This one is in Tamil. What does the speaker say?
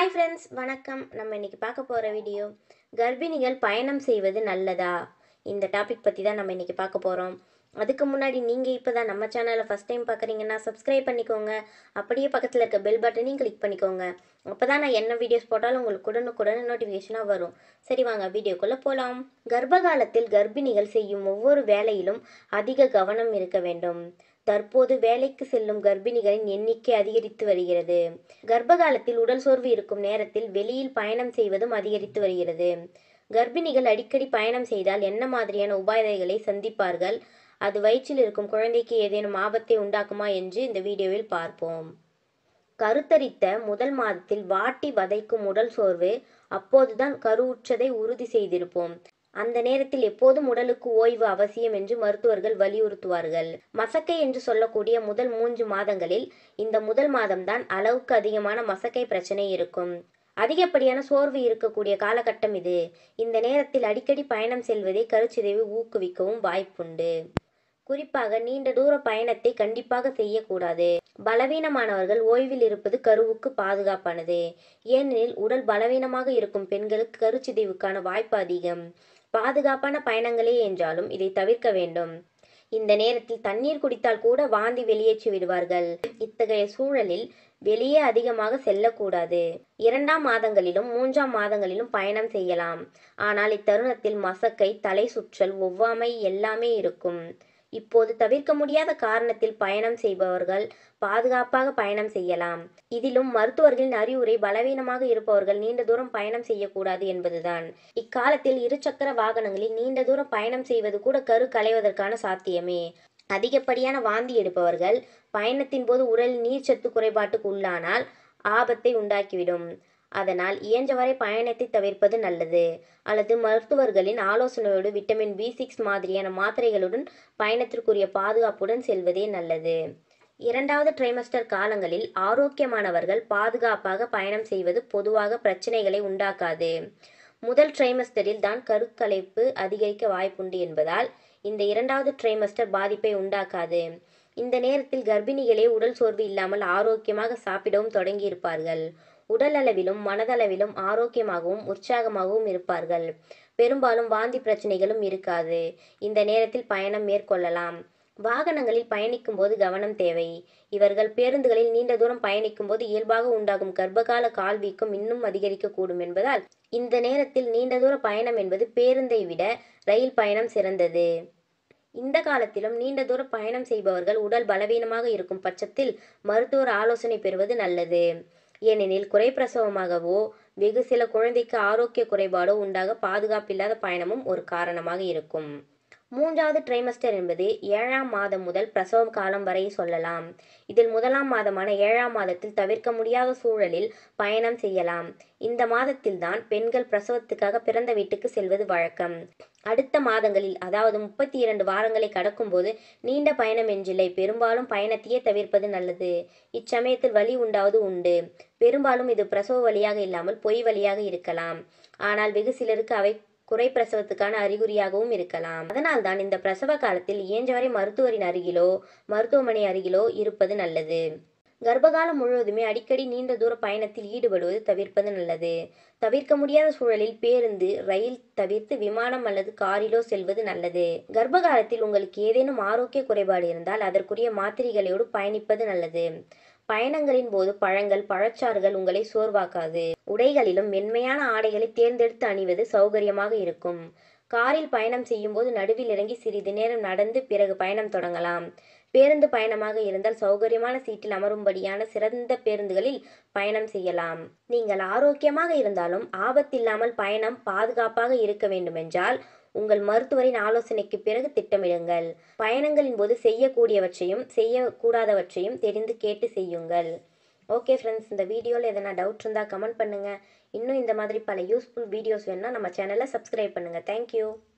ஹாய் ஃப்ரெண்ட்ஸ் வணக்கம் நம்ம இன்னைக்கு பார்க்க போகிற வீடியோ கர்ப்பிணிகள் பயணம் செய்வது நல்லதா இந்த டாபிக் பற்றி தான் நம்ம இன்னைக்கு பார்க்க போகிறோம் அதுக்கு முன்னாடி நீங்கள் இப்போ தான் நம்ம சேனலை ஃபஸ்ட் டைம் பார்க்குறீங்கன்னா சப்ஸ்கிரைப் பண்ணிக்கோங்க அப்படியே பக்கத்தில் இருக்க பெல் பட்டனையும் கிளிக் பண்ணிக்கோங்க அப்போ தான் நான் என்ன வீடியோஸ் போட்டாலும் உங்களுக்கு உடனுக்குடன் நோட்டிஃபிகேஷனாக வரும் சரி வாங்க வீடியோக்குள்ளே போகலாம் கர்ப்ப காலத்தில் கர்ப்பிணிகள் செய்யும் ஒவ்வொரு வேலையிலும் அதிக கவனம் இருக்க வேண்டும் தற்போது வேலைக்கு செல்லும் கர்ப்பிணிகளின் எண்ணிக்கை அதிகரித்து வருகிறது கர்ப்ப காலத்தில் உடல் சோர்வு இருக்கும் நேரத்தில் வெளியில் பயணம் செய்வதும் அதிகரித்து வருகிறது கர்ப்பிணிகள் அடிக்கடி பயணம் செய்தால் என்ன மாதிரியான உபாதைகளை சந்திப்பார்கள் அது வயிற்றில் இருக்கும் குழந்தைக்கு ஏதேனும் ஆபத்தை உண்டாக்குமா என்று இந்த வீடியோவில் பார்ப்போம் கருத்தரித்த முதல் மாதத்தில் வாட்டி வதைக்கும் உடல் சோர்வு அப்போதுதான் கருவுற்றதை உறுதி செய்திருப்போம் அந்த நேரத்தில் எப்போதும் உடலுக்கு ஓய்வு அவசியம் என்று மருத்துவர்கள் வலியுறுத்துவார்கள் மசக்கை என்று சொல்லக்கூடிய முதல் மூன்று மாதங்களில் இந்த முதல் மாதம்தான் அளவுக்கு அதிகமான மசக்கை பிரச்சனை இருக்கும் அதிகப்படியான சோர்வு இருக்கக்கூடிய காலகட்டம் இது இந்த நேரத்தில் அடிக்கடி பயணம் செல்வதை கருச்சிதைவு ஊக்குவிக்கவும் வாய்ப்புண்டு குறிப்பாக நீண்ட தூர பயணத்தை கண்டிப்பாக செய்யக்கூடாது பலவீனமானவர்கள் ஓய்வில் இருப்பது கருவுக்கு பாதுகாப்பானது ஏனெனில் உடல் பலவீனமாக இருக்கும் பெண்களுக்கு கருச்சிதைவுக்கான வாய்ப்பு அதிகம் பாதுகாப்பான பயணங்களே என்றாலும் இதை தவிர்க்க வேண்டும் இந்த நேரத்தில் தண்ணீர் குடித்தால் கூட வாந்தி வெளியேற்றி விடுவார்கள் இத்தகைய சூழலில் வெளியே அதிகமாக செல்லக்கூடாது இரண்டாம் மாதங்களிலும் மூன்றாம் மாதங்களிலும் பயணம் செய்யலாம் ஆனால் இத்தருணத்தில் மசக்கை தலை சுற்றல் ஒவ்வாமை எல்லாமே இருக்கும் இப்போது தவிர்க்க முடியாத காரணத்தில் பயணம் செய்பவர்கள் பாதுகாப்பாக பயணம் செய்யலாம் இதிலும் மருத்துவர்களின் அறிவுரை பலவீனமாக இருப்பவர்கள் நீண்ட தூரம் பயணம் செய்யக்கூடாது என்பதுதான் இக்காலத்தில் இருசக்கர வாகனங்களில் நீண்ட தூரம் பயணம் செய்வது கூட கரு களைவதற்கான சாத்தியமே அதிகப்படியான வாந்தி எடுப்பவர்கள் பயணத்தின் போது உடல் நீர்ச்சத்து குறைபாட்டுக்கு உள்ளானால் ஆபத்தை உண்டாக்கிவிடும் அதனால் இயன்றவரை பயணத்தை தவிர்ப்பது நல்லது அல்லது மருத்துவர்களின் ஆலோசனையோடு விட்டமின் பி சிக்ஸ் மாதிரியான மாத்திரைகளுடன் பயணத்திற்குரிய பாதுகாப்புடன் செல்வதே நல்லது இரண்டாவது ட்ரைமஸ்டர் காலங்களில் ஆரோக்கியமானவர்கள் பாதுகாப்பாக பயணம் செய்வது பொதுவாக பிரச்சனைகளை உண்டாக்காது முதல் ட்ரைமஸ்டரில் தான் கருக்கலைப்பு அதிகரிக்க வாய்ப்புண்டு என்பதால் இந்த இரண்டாவது ட்ரைமஸ்டர் பாதிப்பை உண்டாக்காது இந்த நேரத்தில் கர்ப்பிணிகளே உடல் சோர்வு இல்லாமல் ஆரோக்கியமாக சாப்பிடவும் தொடங்கியிருப்பார்கள் உடல் அளவிலும் மனதளவிலும் ஆரோக்கியமாகவும் உற்சாகமாகவும் இருப்பார்கள் பெரும்பாலும் வாந்தி பிரச்சனைகளும் இருக்காது இந்த நேரத்தில் பயணம் மேற்கொள்ளலாம் வாகனங்களில் பயணிக்கும் போது கவனம் தேவை இவர்கள் பேருந்துகளில் நீண்ட தூரம் பயணிக்கும் போது இயல்பாக உண்டாகும் கர்ப்பகால கால் வீக்கம் இன்னும் அதிகரிக்கக்கூடும் என்பதால் இந்த நேரத்தில் நீண்ட தூர பயணம் என்பது பேருந்தை விட ரயில் பயணம் சிறந்தது இந்த காலத்திலும் நீண்ட தூர பயணம் செய்பவர்கள் உடல் பலவீனமாக இருக்கும் பட்சத்தில் மருத்துவர் ஆலோசனை பெறுவது நல்லது ஏனெனில் குறை பிரசவமாகவோ வெகு சில குழந்தைக்கு ஆரோக்கிய குறைபாடோ உண்டாக பாதுகாப்பில்லாத பயணமும் ஒரு காரணமாக இருக்கும் மூன்றாவது ட்ரைமஸ்டர் என்பது ஏழாம் மாதம் முதல் பிரசவ காலம் வரை சொல்லலாம் இதில் முதலாம் மாதமான ஏழாம் மாதத்தில் தவிர்க்க முடியாத சூழலில் பயணம் செய்யலாம் இந்த மாதத்தில்தான் பெண்கள் பிரசவத்துக்காக பிறந்த வீட்டுக்கு செல்வது வழக்கம் அடுத்த மாதங்களில் அதாவது முப்பத்தி இரண்டு வாரங்களை கடக்கும்போது நீண்ட பயணம் என்றில்லை பெரும்பாலும் பயணத்தையே தவிர்ப்பது நல்லது இச்சமயத்தில் வலி உண்டாவது உண்டு பெரும்பாலும் இது பிரசவ வழியாக இல்லாமல் பொய் வழியாக இருக்கலாம் ஆனால் வெகு சிலருக்கு அவை குறை பிரசவத்துக்கான அறிகுறியாகவும் இருக்கலாம் அதனால் தான் இந்த பிரசவ காலத்தில் இயன்றவரை மருத்துவரின் அருகிலோ மருத்துவமனை அருகிலோ இருப்பது நல்லது கர்ப்பகாலம் முழுவதுமே அடிக்கடி நீண்ட தூர பயணத்தில் ஈடுபடுவது தவிர்ப்பது நல்லது தவிர்க்க முடியாத சூழலில் பேருந்து ரயில் தவிர்த்து விமானம் அல்லது காரிலோ செல்வது நல்லது கர்ப்ப காலத்தில் உங்களுக்கு ஏதேனும் ஆரோக்கிய குறைபாடு இருந்தால் அதற்குரிய மாத்திரைகளோடு பயணிப்பது நல்லது பயணங்களின் போது பழங்கள் பழச்சாறுகள் உங்களை சோர்வாக்காது உடைகளிலும் மென்மையான ஆடைகளை தேர்ந்தெடுத்து அணிவது சௌகரியமாக இருக்கும் காரில் பயணம் செய்யும்போது நடுவில் இறங்கி சிறிது நேரம் நடந்து பிறகு பயணம் தொடங்கலாம் பேருந்து பயணமாக இருந்தால் சௌகரியமான சீட்டில் அமரும்படியான சிறந்த பேருந்துகளில் பயணம் செய்யலாம் நீங்கள் ஆரோக்கியமாக இருந்தாலும் ஆபத்தில்லாமல் பயணம் பாதுகாப்பாக இருக்க வேண்டுமென்றால் உங்கள் மருத்துவரின் ஆலோசனைக்கு பிறகு திட்டமிடுங்கள் பயணங்களின் போது செய்யக்கூடியவற்றையும் செய்யக்கூடாதவற்றையும் தெரிந்து கேட்டு செய்யுங்கள் ஓகே ஃப்ரெண்ட்ஸ் இந்த வீடியோவில் எதனா டவுட் இருந்தால் கமெண்ட் பண்ணுங்கள் இன்னும் இந்த மாதிரி பல யூஸ்ஃபுல் வீடியோஸ் வேணுன்னா நம்ம சேனலை சப்ஸ்கிரைப் பண்ணுங்கள் தேங்க்யூ